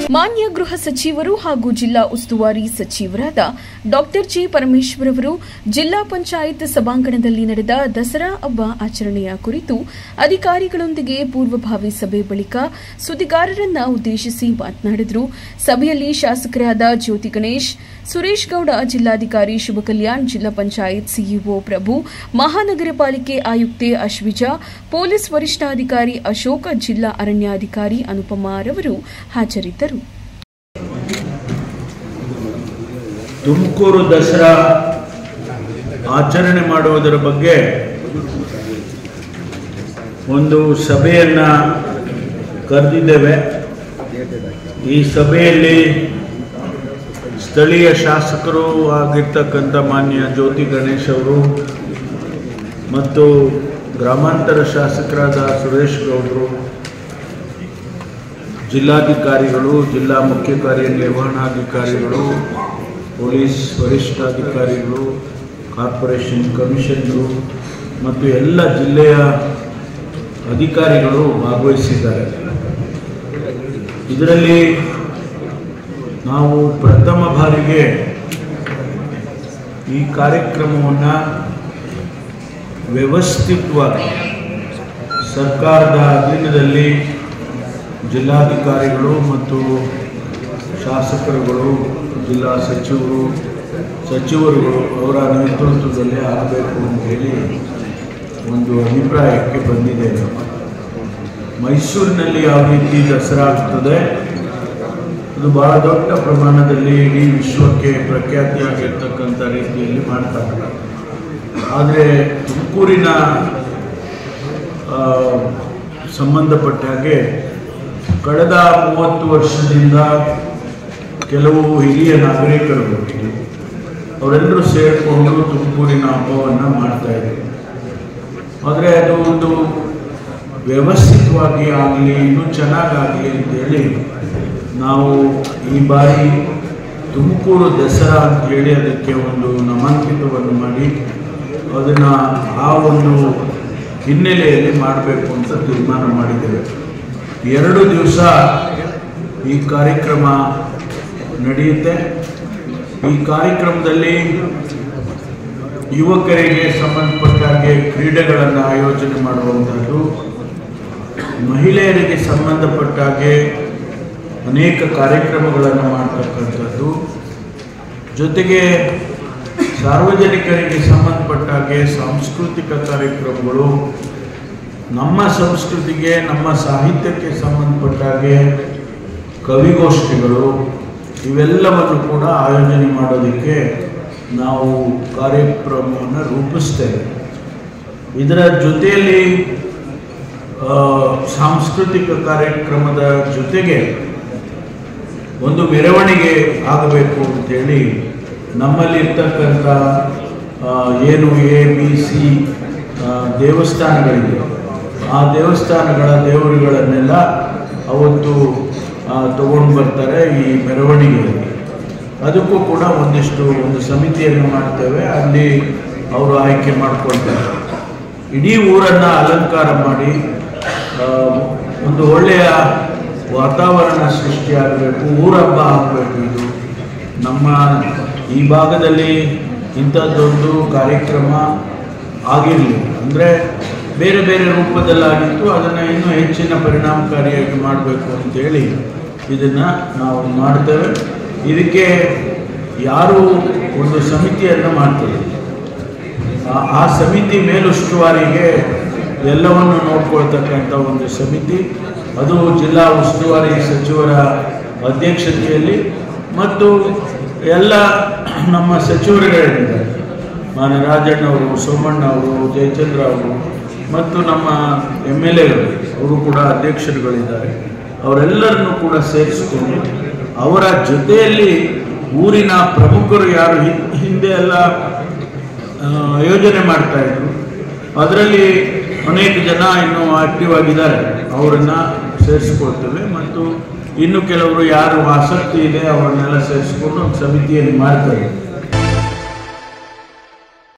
ಮಾನ್ಯ ಗೃಹ ಸಚಿವರು ಹಾಗೂ ಜಿಲ್ಲಾ ಉಸ್ತುವಾರಿ ಸಚಿವರಾದ ಡಾಕ್ಟರ್ ಜಿ ಪರಮೇಶ್ವರ್ ಅವರು ಜಿಲ್ಲಾ ಪಂಚಾಯತ್ ಸಭಾಂಗಣದಲ್ಲಿ ನಡೆದ ದಸರಾ ಹಬ್ಬ ಆಚರಣೆಯ ಕುರಿತು ಅಧಿಕಾರಿಗಳೊಂದಿಗೆ ಪೂರ್ವಭಾವಿ ಸಭೆ ಬಳಿಕ ಸುದ್ದಿಗಾರರನ್ನ ಉದ್ದೇಶಿಸಿ ಮಾತನಾಡಿದರು ಸಭೆಯಲ್ಲಿ ಶಾಸಕರಾದ ಜ್ಯೋತಿ ಗಣೇಶ್ ಸುರೇಶ್ ಗೌಡ ಜಿಲ್ಲಾಧಿಕಾರಿ ಶುಭ ಕಲ್ಯಾಣ್ ಜಿಲ್ಲಾ ಪಂಚಾಯತ್ ಸಿಇಒ ಪ್ರಭು ಮಹಾನಗರ ಪಾಲಿಕೆ ಆಯುಕ್ತೆ ಅಶ್ವಿಜಾ ಪೊಲೀಸ್ ವರಿಷ್ಠಾಧಿಕಾರಿ ಅಶೋಕ್ ಜಿಲ್ಲಾ ಅರಣ್ಯಾಧಿಕಾರಿ ಅನುಪಮಾ ರವರು ಹಾಜರಿದ್ದರು ತುಮಕೂರು ದಸರಾ ಆಚರಣೆ ಮಾಡುವುದರ ಬಗ್ಗೆ ಒಂದು ಸಭೆಯನ್ನ ಕರೆದಿದ್ದೇವೆ ಈ ಸಭೆಯಲ್ಲಿ ಸ್ಥಳೀಯ ಶಾಸಕರು ಆಗಿರ್ತಕ್ಕಂಥ ಮಾನ್ಯ ಜ್ಯೋತಿ ಗಣೇಶ್ ಅವರು ಮತ್ತು ಗ್ರಾಮಾಂತರ ಶಾಸಕರಾದ ಸುರೇಶ್ ಗೌಡರು ಜಿಲ್ಲಾಧಿಕಾರಿಗಳು ಜಿಲ್ಲಾ ಮುಖ್ಯ ಕಾರ್ಯನಿರ್ವಹಣಾಧಿಕಾರಿಗಳು ಪೊಲೀಸ್ ವರಿಷ್ಠಾಧಿಕಾರಿಗಳು ಕಾರ್ಪೊರೇಷನ್ ಕಮಿಷನರು ಮತ್ತು ಎಲ್ಲ ಜಿಲ್ಲೆಯ ಅಧಿಕಾರಿಗಳು ಭಾಗವಹಿಸಿದ್ದಾರೆ ಇದರಲ್ಲಿ ನಾವು ಪ್ರಥಮ ಬಾರಿಗೆ ಈ ಕಾರ್ಯಕ್ರಮವನ್ನು ವ್ಯವಸ್ಥಿತವಾಗಿ ಸರ್ಕಾರದ ಅಧೀನದಲ್ಲಿ ಜಿಲ್ಲಾಧಿಕಾರಿಗಳು ಮತ್ತು ಶಾಸಕರುಗಳು ಜಿಲ್ಲಾ ಸಚಿವರು ಸಚಿವರುಗಳು ಅವರ ನೇತೃತ್ವದಲ್ಲಿ ಆಗಬೇಕು ಅಂತ ಹೇಳಿ ಒಂದು ಅಭಿಪ್ರಾಯಕ್ಕೆ ಬಂದಿದ್ದೇನೆ ಮೈಸೂರಿನಲ್ಲಿ ಯಾವ ರೀತಿ ದಸರಾ ಆಗ್ತದೆ ಅದು ಬಹಳ ದೊಡ್ಡ ಪ್ರಮಾಣದಲ್ಲಿ ಇಡೀ ವಿಶ್ವಕ್ಕೆ ಪ್ರಖ್ಯಾತಿಯಾಗಿರ್ತಕ್ಕಂಥ ರೀತಿಯಲ್ಲಿ ಮಾಡ್ತಾರೆ ಆದರೆ ತುಮಕೂರಿನ ಆ, ಸಂಬಂಧಪಟ್ಟ ಹಾಗೆ ಕಳೆದ ಮೂವತ್ತು ವರ್ಷದಿಂದ ಕೆಲವು ಹಿರಿಯ ನಾಗರಿಕರು ಅವರೆಲ್ಲರೂ ಸೇರಿಕೊಂಡು ತುಮಕೂರಿನ ಹಬ್ಬವನ್ನು ಮಾಡ್ತಾ ಇದ್ದಾರೆ ಆದರೆ ಅದು ಒಂದು ವ್ಯವಸ್ಥಿತವಾಗಿ ಆಗಲಿ ಇನ್ನೂ ಚೆನ್ನಾಗಾಗಲಿ ಅಂತೇಳಿ ನಾವು ಈ ಬಾರಿ ತುಮಕೂರು ದಸರಾ ಅಂತೇಳಿ ಅದಕ್ಕೆ ಒಂದು ನಾಮಾಂಕಿತವನ್ನು ಮಾಡಿ ಅದನ್ನು ಆ ಒಂದು ಹಿನ್ನೆಲೆಯಲ್ಲಿ ಮಾಡಬೇಕು ಅಂತ ತೀರ್ಮಾನ ಮಾಡಿದ್ದೇವೆ ಎರಡು ದಿವಸ ಈ ಕಾರ್ಯಕ್ರಮ ನಡೆಯುತ್ತೆ ಈ ಕಾರ್ಯಕ್ರಮದಲ್ಲಿ ಯುವಕರಿಗೆ ಸಂಬಂಧಪಟ್ಟ ಹಾಗೆ ಕ್ರೀಡೆಗಳನ್ನು ಆಯೋಜನೆ ಮಾಡುವಂಥದ್ದು ಮಹಿಳೆಯರಿಗೆ ಸಂಬಂಧಪಟ್ಟ ಹಾಗೆ ಅನೇಕ ಕಾರ್ಯಕ್ರಮಗಳನ್ನು ಮಾಡ್ತಕ್ಕಂಥದ್ದು ಜೊತೆಗೆ ಸಾರ್ವಜನಿಕರಿಗೆ ಸಂಬಂಧಪಟ್ಟ ಹಾಗೆ ಸಾಂಸ್ಕೃತಿಕ ಕಾರ್ಯಕ್ರಮಗಳು ನಮ್ಮ ಸಂಸ್ಕೃತಿಗೆ ನಮ್ಮ ಸಾಹಿತ್ಯಕ್ಕೆ ಸಂಬಂಧಪಟ್ಟ ಹಾಗೆ ಕವಿಗೋಷ್ಠಿಗಳು ಇವೆಲ್ಲವನ್ನು ಕೂಡ ಆಯೋಜನೆ ಮಾಡೋದಕ್ಕೆ ನಾವು ಕಾರ್ಯಕ್ರಮವನ್ನು ರೂಪಿಸ್ತೇವೆ ಇದರ ಜೊತೆಯಲ್ಲಿ ಆ, ಸಾಂಸ್ಕೃತಿಕ ಕಾರ್ಯಕ್ರಮದ ಜೊತೆಗೆ ಒಂದು ಮೆರವಣಿಗೆ ಆಗಬೇಕು ಅಂತೇಳಿ ನಮ್ಮಲ್ಲಿರ್ತಕ್ಕಂಥ ಆ, ಏನು ಎ ಬಿ ಸಿ ದೇವಸ್ಥಾನಗಳಿವೆ ಆ ದೇವಸ್ಥಾನಗಳ ದೇವರುಗಳನ್ನೆಲ್ಲ ಅವತ್ತು ತಗೊಂಡು ಬರ್ತಾರೆ ಈ ಮೆರವಣಿಗೆಯಲ್ಲಿ ಅದಕ್ಕೂ ಕೂಡ ಒಂದಿಷ್ಟು ಒಂದು ಸಮಿತಿಯನ್ನು ಮಾಡ್ತೇವೆ ಅಲ್ಲಿ ಅವರು ಆಯ್ಕೆ ಮಾಡ್ಕೊಳ್ತಾರೆ ಇಡೀ ಊರನ್ನು ಅಲಂಕಾರ ಮಾಡಿ ಆ, ಒಂದು ಒಳ್ಳೆಯ ವಾತಾವರಣ ಸೃಷ್ಟಿಯಾಗಬೇಕು ಊರಹಬ್ಬ ಆಗಬೇಕು ಇದು ನಮ್ಮ ಈ ಭಾಗದಲ್ಲಿ ಇಂಥದ್ದೊಂದು ಕಾರ್ಯಕ್ರಮ ಆಗಿರಲಿಲ್ಲ ಅಂದರೆ ಬೇರೆ ಬೇರೆ ರೂಪದಲ್ಲಾಗಿತ್ತು ಅದನ್ನು ಇನ್ನೂ ಹೆಚ್ಚಿನ ಪರಿಣಾಮಕಾರಿಯಾಗಿ ಮಾಡಬೇಕು ಅಂತೇಳಿ ಇದನ್ನು ನಾವು ಮಾಡ್ತೇವೆ ಇದಕ್ಕೆ ಯಾರು ಒಂದು ಸಮಿತಿಯನ್ನು ಮಾಡ್ತೇವೆ ಆ- ಆ ಸಮಿತಿ ಮೇಲುಸ್ತುವಾರಿಗೆ ಎಲ್ಲವನ್ನು ನೋಡ್ಕೊಳ್ತಕ್ಕಂಥ ಒಂದು ಸಮಿತಿ ಅದು ಜಿಲ್ಲಾ ಉಸ್ತುವಾರಿ ಸಚಿವರ ಅಧ್ಯಕ್ಷತೆಯಲ್ಲಿ ಮತ್ತು ಎಲ್ಲ ನಮ್ಮ ಸಚಿವರುಗಳಿದ್ದಾರೆ ಮಾನ್ಯ ರಾಜಣ್ಣವರು ಸೋಮಣ್ಣ ಅವರು ಜಯಚಂದ್ರ ಅವರು ಮತ್ತು ನಮ್ಮ ಎಮ್ ಎಲ್ ಎಗಳು ಅವರು ಕೂಡ ಅಧ್ಯಕ್ಷರುಗಳಿದ್ದಾರೆ ಅವರೆಲ್ಲರನ್ನು ಕೂಡ ಸೇರಿಸಿಕೊಂಡು ಅವರ ಜೊತೆಯಲ್ಲಿ ಊರಿನ ಪ್ರಮುಖರು ಯಾರು ಹಿ- ಹಿಂದೆ ಎಲ್ಲ ಆ, ಯೋಜನೆ ಮಾಡ್ತಾ ಇದ್ರು ಅದರಲ್ಲಿ ಅನೇಕ ಜನ ಇನ್ನೂ ಆಕ್ಟಿವ್ ಆಗಿದ್ದಾರೆ ಅವರನ್ನ ಸೇರಿಸ್ಕೊಳ್ತೇವೆ ಮತ್ತು ಇನ್ನು ಕೆಲವರು ಯಾರು ಆಸಕ್ತಿ ಇದೆ ಅವರನ್ನೆಲ್ಲ ಸೇರಿಸ್ಕೊಂಡು ಒಂದು ಸಮಿತಿಯನ್ನು ಮಾಡ್ತಾರೆ